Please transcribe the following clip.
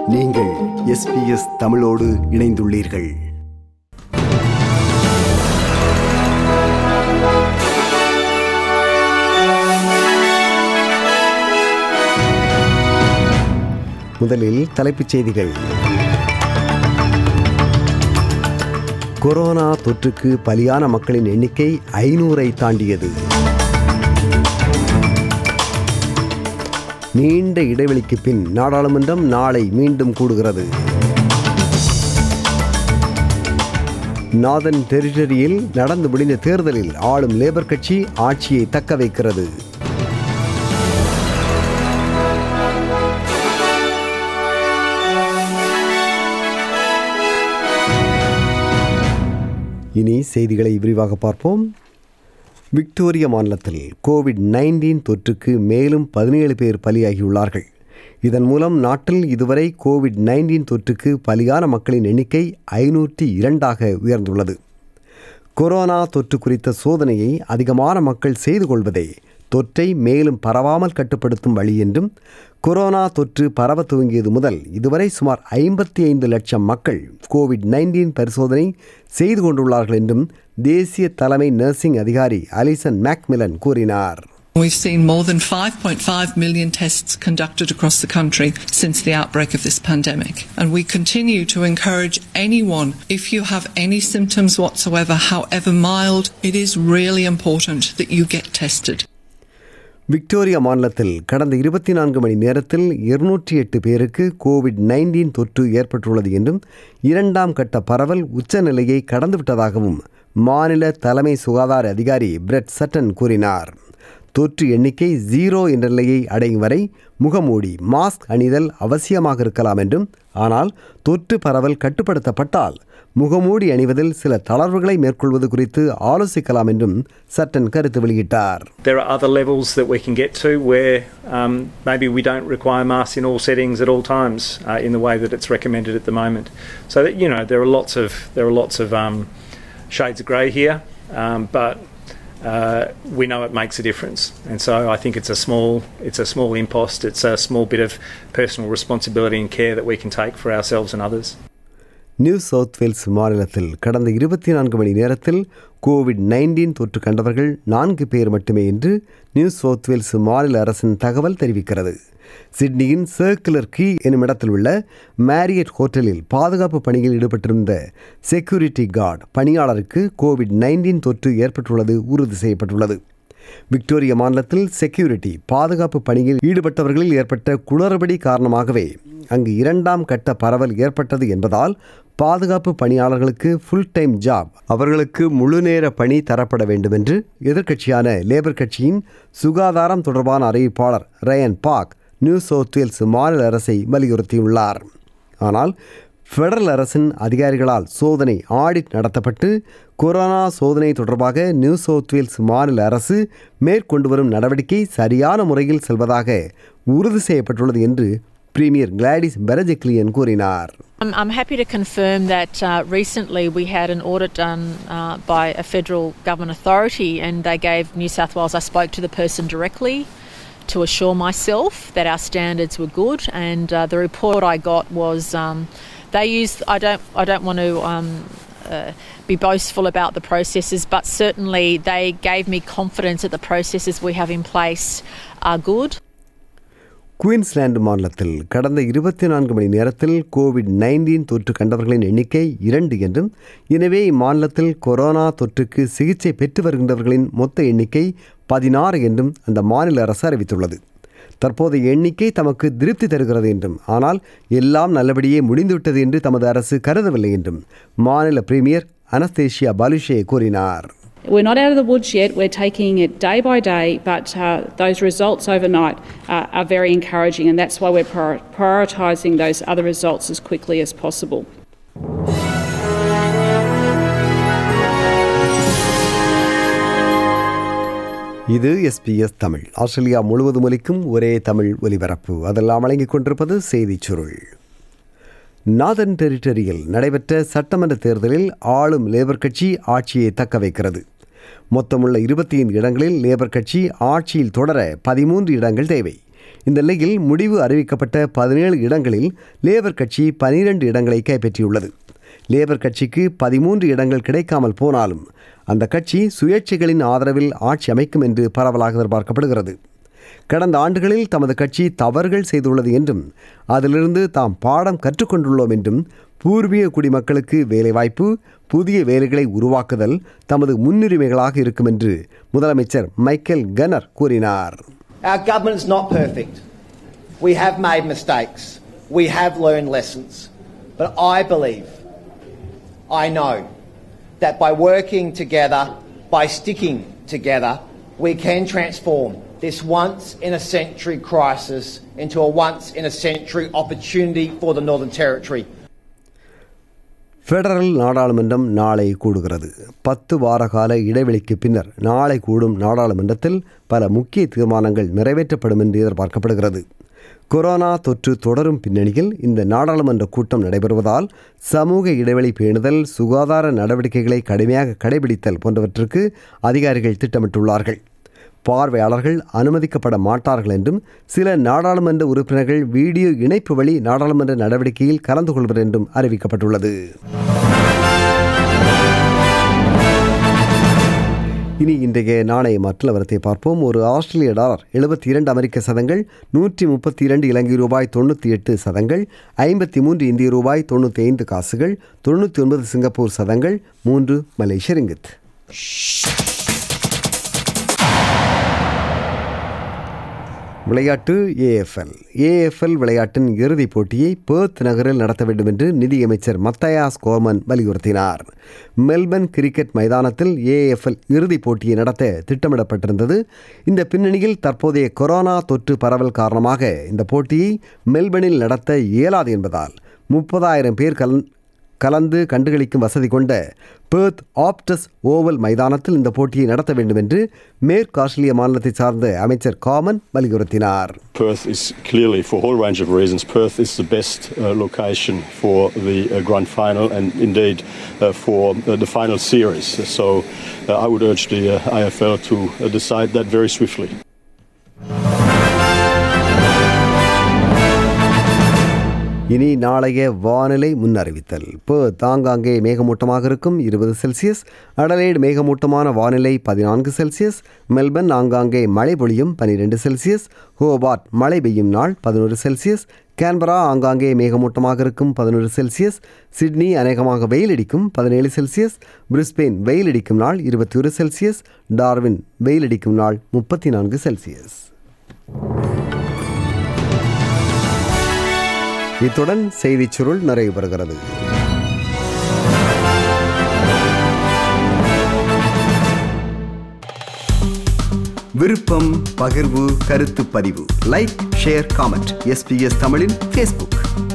நீங்கள் எஸ்பிஎஸ் தமிழோடு இணைந்துள்ளீர்கள் முதலில் தலைப்புச் செய்திகள் கொரோனா தொற்றுக்கு பலியான மக்களின் எண்ணிக்கை ஐநூறை தாண்டியது நீண்ட இடைவெளிக்கு பின் நாடாளுமன்றம் நாளை மீண்டும் கூடுகிறது நாதன் டெரிட்டரியில் நடந்து முடிந்த தேர்தலில் ஆளும் லேபர் கட்சி ஆட்சியை தக்க வைக்கிறது இனி செய்திகளை விரிவாக பார்ப்போம் விக்டோரிய மாநிலத்தில் கோவிட் நைன்டீன் தொற்றுக்கு மேலும் பதினேழு பேர் பலியாகியுள்ளார்கள் இதன் மூலம் நாட்டில் இதுவரை கோவிட் நைன்டீன் தொற்றுக்கு பலியான மக்களின் எண்ணிக்கை ஐநூற்றி இரண்டாக உயர்ந்துள்ளது கொரோனா தொற்று குறித்த சோதனையை அதிகமான மக்கள் செய்து கொள்வதே தொற்றை மேலும் பரவாமல் கட்டுப்படுத்தும் வழி என்றும் கொரோனா தொற்று பரவ துவங்கியது முதல் இதுவரை சுமார் ஐம்பத்தி ஐந்து லட்சம் மக்கள் கோவிட் நைன்டீன் பரிசோதனை செய்து கொண்டுள்ளார்கள் என்றும் தேசிய தலைமை நர்சிங் அதிகாரி அலிசன் மேக்மிலன் கூறினார் We've seen more than 5.5 million tests conducted across the country since the outbreak of this pandemic. And we continue to encourage anyone, if you have any symptoms whatsoever, however mild, it is really important that you get tested. Victoria மாநிலத்தில் கடந்த இருபத்தி நான்கு மணி நேரத்தில் இருநூற்றி எட்டு பேருக்கு Covid nineteen தொற்று ஏற்பட்டுள்ளது என்றும் இரண்டாம் கட்ட பரவல் உச்சநிலையை கடந்துவிட்டதாகவும் மாநில தலைமை சுகாதார அதிகாரி பிரெட் சட்டன் கூறினார் தொற்று எண்ணிக்கை ஜீரோ என்ற நிலையை அடையும் வரை முகமூடி மாஸ்க் அணிதல் அவசியமாக இருக்கலாம் என்றும் ஆனால் தொற்று பரவல் கட்டுப்படுத்தப்பட்டால் முகமூடி அணிவதில் சில தளர்வுகளை மேற்கொள்வது குறித்து ஆலோசிக்கலாம் என்றும் சட்டன் கருத்து வெளியிட்டார் There are other levels that we can get to where um, maybe we don't require masks in all settings at all times uh, in the way that it's recommended at the moment. So that you know there are lots of there are lots of um, shades of grey here, um, but uh, we know it makes a difference. And so I think it's a small it's a small impost. It's a small bit of personal responsibility and care that we can take for ourselves and others. New South Wales மாநிலத்தில் கடந்த இருபத்தி நான்கு மணி நேரத்தில் Covid nineteen தொற்று கண்டவர்கள் நான்கு பேர் மட்டுமே என்று நியூ சவுத் வேல்ஸ் மாநில அரசின் தகவல் தெரிவிக்கிறது சிட்னியின் சர்க்குலர் கீ எனும் இடத்தில் உள்ள மேரியட் ஹோட்டலில் பாதுகாப்பு பணியில் ஈடுபட்டிருந்த செக்யூரிட்டி கார்டு பணியாளருக்கு கோவிட் நைன்டீன் தொற்று ஏற்பட்டுள்ளது உறுதி செய்யப்பட்டுள்ளது விக்டோரியா மாநிலத்தில் செக்யூரிட்டி பாதுகாப்பு பணியில் ஈடுபட்டவர்களில் ஏற்பட்ட குளறுபடி காரணமாகவே அங்கு இரண்டாம் கட்ட பரவல் ஏற்பட்டது என்பதால் பாதுகாப்பு பணியாளர்களுக்கு ஃபுல் டைம் ஜாப் அவர்களுக்கு முழுநேர பணி தரப்பட வேண்டும் என்று எதிர்க்கட்சியான லேபர் கட்சியின் சுகாதாரம் தொடர்பான அறிவிப்பாளர் Ryan Park New South Wales மாநில அரசை வலியுறுத்தியுள்ளார் ஆனால் ஃபெடரல் அரசின் அதிகாரிகளால் சோதனை ஆடிட் நடத்தப்பட்டு கொரோனா சோதனை தொடர்பாக நியூ சவுத் வேல்ஸ் மாநில அரசு மேற்கொண்டு வரும் நடவடிக்கை சரியான முறையில் செல்வதாக உறுதி செய்யப்பட்டுள்ளது என்று பிரீமியர் கிளாடிஸ் பெரஜெக்லியன் கூறினார் I'm, I'm happy to confirm that uh, recently we had an audit done uh, by a federal government authority, and they gave New South Wales. I spoke to the person directly to assure myself that our standards were good, and uh, the report I got was um, they used. I don't. I don't want to. Um, uh, be boastful about the processes, but certainly they gave me confidence that the processes we have in place are good. Queensland மாநிலத்தில் கடந்த இருபத்தி நான்கு மணி நேரத்தில் Covid nineteen தொற்று கண்டவர்களின் எண்ணிக்கை இரண்டு என்றும் எனவே இம்மாநிலத்தில் கொரோனா தொற்றுக்கு சிகிச்சை பெற்று வருகின்றவர்களின் மொத்த எண்ணிக்கை பதினாறு என்றும் அந்த மாநில அரசு அறிவித்துள்ளது தற்போதைய எண்ணிக்கை தமக்கு திருப்தி தருகிறது என்றும் ஆனால் எல்லாம் நல்லபடியே முடிந்துவிட்டது என்று தமது அரசு கருதவில்லை என்றும் மாநில பிரீமியர் அனஸ்தேஷியா பாலுஷே கூறினார் We're not out of the woods yet. We're taking it day by day, but uh, those results overnight uh, are very encouraging, and that's why we're prior- prioritising those other results as quickly as possible. இது SBS Tamil Australia முழுவதும் ஒலிக்கும் ஒரே தமிழ் ஒலிபரப்பு அதெல்லாம் வழங்கிக் கொண்டிருப்பது செய்திச் சுருள் நாதன் டெரிட்டரியில் நடைபெற்ற சட்டமன்ற தேர்தலில் ஆளும் லேபர் கட்சி ஆட்சியை தக்க வைக்கிறது மொத்தமுள்ள இருபத்தி ஐந்து இடங்களில் லேபர் கட்சி ஆட்சியில் தொடர பதிமூன்று இடங்கள் தேவை இந்த நிலையில் முடிவு அறிவிக்கப்பட்ட பதினேழு இடங்களில் லேபர் கட்சி பனிரெண்டு இடங்களை கைப்பற்றியுள்ளது லேபர் கட்சிக்கு பதிமூன்று இடங்கள் கிடைக்காமல் போனாலும் அந்த கட்சி சுயேட்சைகளின் ஆதரவில் ஆட்சி அமைக்கும் என்று பரவலாக எதிர்பார்க்கப்படுகிறது கடந்த ஆண்டுகளில் தமது கட்சி தவறுகள் செய்துள்ளது என்றும் அதிலிருந்து தாம் பாடம் கற்றுக்கொண்டுள்ளோம் என்றும் பூர்வீக குடிமக்களுக்கு வேலைவாய்ப்பு புதிய வேலைகளை உருவாக்குதல் தமது முன்னுரிமைகளாக இருக்கும் என்று முதலமைச்சர் மைக்கேல் கனர் கூறினார் Our government is not perfect. We have made mistakes. We have learned lessons. But I believe, I know, that by working together, by sticking together, we can transform this once in a century crisis into a once in a century opportunity for the Northern Territory. Federal நாடாளுமன்றம் நாளை கூடுகிறது பத்து வார கால இடைவெளிக்கு பின்னர் நாளை கூடும் நாடாளுமன்றத்தில் பல முக்கிய தீர்மானங்கள் நிறைவேற்றப்படும் என்று எதிர்பார்க்கப்படுகிறது கொரோனா தொற்று தொடரும் பின்னணியில் இந்த நாடாளுமன்ற கூட்டம் நடைபெறுவதால் சமூக இடைவெளி பேணுதல் சுகாதார நடவடிக்கைகளை கடுமையாக கடைபிடித்தல் போன்றவற்றுக்கு அதிகாரிகள் திட்டமிட்டுள்ளார்கள் பார்வையாளர்கள் அனுமதிக்கப்பட மாட்டார்கள் என்றும் சில நாடாளுமன்ற உறுப்பினர்கள் வீடியோ இணைப்பு வழி நாடாளுமன்ற நடவடிக்கையில் கலந்து கொள்வர் என்றும் அறிவிக்கப்பட்டுள்ளது இனி இன்றைய நாணய மாற்று நிலவரத்தை பார்ப்போம் ஒரு ஆஸ்திரேலிய டாலர் எழுபத்தி இரண்டு அமெரிக்க சதங்கள் நூற்றி முப்பத்தி இரண்டு இலங்கை ரூபாய் தொண்ணூற்றி எட்டு சதங்கள் ஐம்பத்தி மூன்று இந்திய ரூபாய் தொண்ணூற்றி ஐந்து காசுகள் தொண்ணூற்றி ஒன்பது சிங்கப்பூர் சதங்கள் மூன்று மலேசிய ரிங்கித் விளையாட்டு ஏஎஃப்எல் ஏஎஃப்எல் விளையாட்டின் இறுதிப் போட்டியை பேர்த் நகரில் நடத்த வேண்டும் என்று நிதியமைச்சர் மத்தயாஸ் கோமன் வலியுறுத்தினார் மெல்பர்ன் கிரிக்கெட் மைதானத்தில் ஏஎஃப்எல் இறுதிப் போட்டியை நடத்த திட்டமிடப்பட்டிருந்தது இந்த பின்னணியில் தற்போதைய கொரோனா தொற்று பரவல் காரணமாக இந்த போட்டியை மெல்பர்னில் நடத்த இயலாது என்பதால் முப்பதாயிரம் பேர் கலந் கலந்து கண்டுகளிக்கும் வசதி கொண்ட பேர்த் ஆப்டஸ் ஓவல் மைதானத்தில் இந்த போட்டியை நடத்த வேண்டும் என்று மேற்கு ஆஸ்திரேலிய மாநிலத்தை சார்ந்த அமைச்சர் காமன் வலியுறுத்தினார் Perth is clearly, for a whole range of reasons, Perth is the best uh, location for the uh, grand final and indeed uh, for uh, the final series. So uh, I would urge the uh, IFL to uh, decide that very swiftly. இனி நாளைய வானிலை முன்னறிவித்தல் இப்போ தாங்காங்கே மேகமூட்டமாக இருக்கும் இருபது Celsius Adelaide மேகமூட்டமான வானிலை பதினான்கு Celsius Melbourne ஆங்காங்கே மழை பொழியும் பனிரெண்டு செல்சியஸ் ஹோபார்ட் மழை பெய்யும் நாள் பதினோரு செல்சியஸ் கேன்பரா ஆங்காங்கே மேகமூட்டமாக இருக்கும் பதினொரு செல்சியஸ் சிட்னி அநேகமாக வெயில் அடிக்கும் பதினேழு செல்சியஸ் பிரிஸ்பெயின் வெயில் அடிக்கும் நாள் இருபத்தி ஒரு செல்சியஸ் டார்வின் வெயில் அடிக்கும் நாள் முப்பத்தி நான்கு செல்சியஸ் இத்துடன் செய்திச் சுருள் நிறைவு பெறுகிறது விருப்பம் பகிர்வு கருத்து பதிவு லைக் ஷேர் காமெண்ட் எஸ்பிஎஸ் தமிழின் ஃபேஸ்புக்